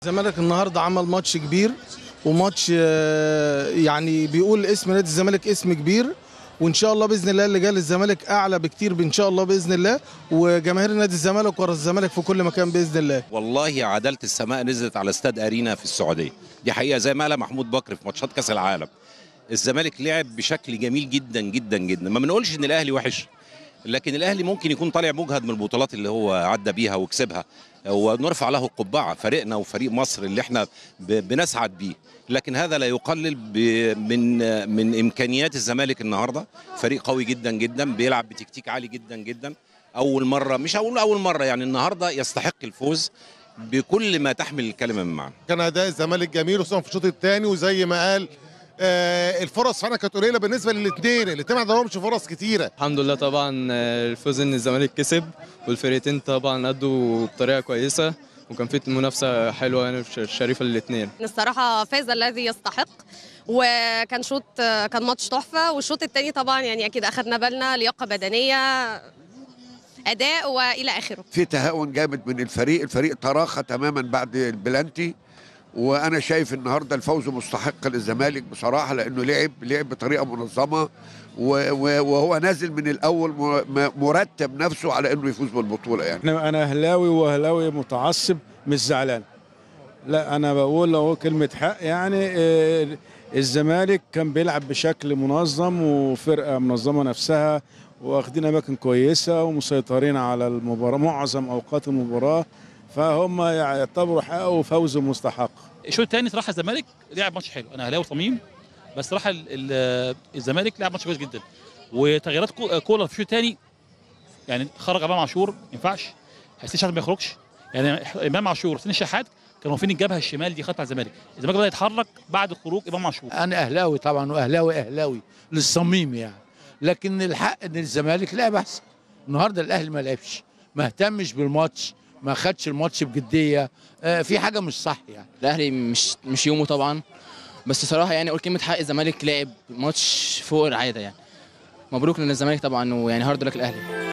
الزمالك النهارده عمل ماتش كبير وماتش آه، يعني بيقول اسم نادي الزمالك اسم كبير وان شاء الله باذن الله اللي جاي للزمالك اعلى بكتير ان شاء الله باذن الله وجماهير نادي الزمالك ورا الزمالك في كل مكان باذن الله والله عداله السماء نزلت على استاد ارينا في السعوديه دي حقيقه زي ما قال محمود بكر في ماتشات كاس العالم الزمالك لعب بشكل جميل جدا جدا جدا ما بنقولش ان الاهلي وحش لكن الاهلي ممكن يكون طالع مجهد من البطولات اللي هو عدى بيها وكسبها ونرفع له القبعه فريقنا وفريق مصر اللي احنا ب- بنسعد بيه لكن هذا لا يقلل ب- من من امكانيات الزمالك النهارده فريق قوي جدا جدا بيلعب بتكتيك عالي جدا جدا اول مره مش هقول اول مره يعني النهارده يستحق الفوز بكل ما تحمل الكلمه من معنى كان اداء الزمالك جميل خصوصا في الشوط الثاني وزي ما قال آه الفرص فعلا كانت قليله بالنسبه للاثنين الاثنين ما عندهمش فرص كتيره الحمد لله طبعا آه، الفوز ان الزمالك كسب والفرقتين طبعا ادوا بطريقه كويسه وكان في منافسه حلوه يعني ش- شريفه للاثنين الصراحة فاز الذي يستحق وكان شوط كان ماتش تحفة والشوط الثاني طبعا يعني أكيد أخذنا بالنا لياقة بدنية أداء وإلى آخره في تهاون جامد من الفريق الفريق تراخى تماما بعد البلانتي وانا شايف النهارده الفوز مستحق للزمالك بصراحه لانه لعب لعب بطريقه منظمه و- و- وهو نازل من الاول م- مرتب نفسه على انه يفوز بالبطوله يعني انا انا اهلاوي واهلاوي متعصب مش زعلان لا انا بقول له كلمه حق يعني آه، الزمالك كان بيلعب بشكل منظم وفرقه منظمه نفسها واخدين اماكن كويسه ومسيطرين على المباراه معظم اوقات المباراه فهم يعتبروا حققوا فوز مستحق الشوط الثاني صراحه الزمالك لعب ماتش حلو انا اهلاوي صميم بس صراحه ال- ال- الزمالك لعب ماتش كويس جدا وتغييرات كو- كولر في الشوط الثاني يعني خرج امام عاشور ما ينفعش حسين شحات ما يخرجش يعني امام عاشور وحسين الشحات كانوا واقفين الجبهه الشمال دي خط على الزمالك الزمالك بدا يتحرك بعد خروج امام عاشور انا اهلاوي طبعا واهلاوي اهلاوي للصميم يعني لكن الحق ان الزمالك لعب احسن النهارده الاهلي ما لعبش ما اهتمش بالماتش ما خدش الماتش بجديه آه في حاجه مش صح يعني الاهلي مش مش يومه طبعا بس صراحه يعني اقول كلمه حق الزمالك لعب ماتش فوق العاده يعني مبروك للزمالك طبعا ويعني هارد لك الاهلي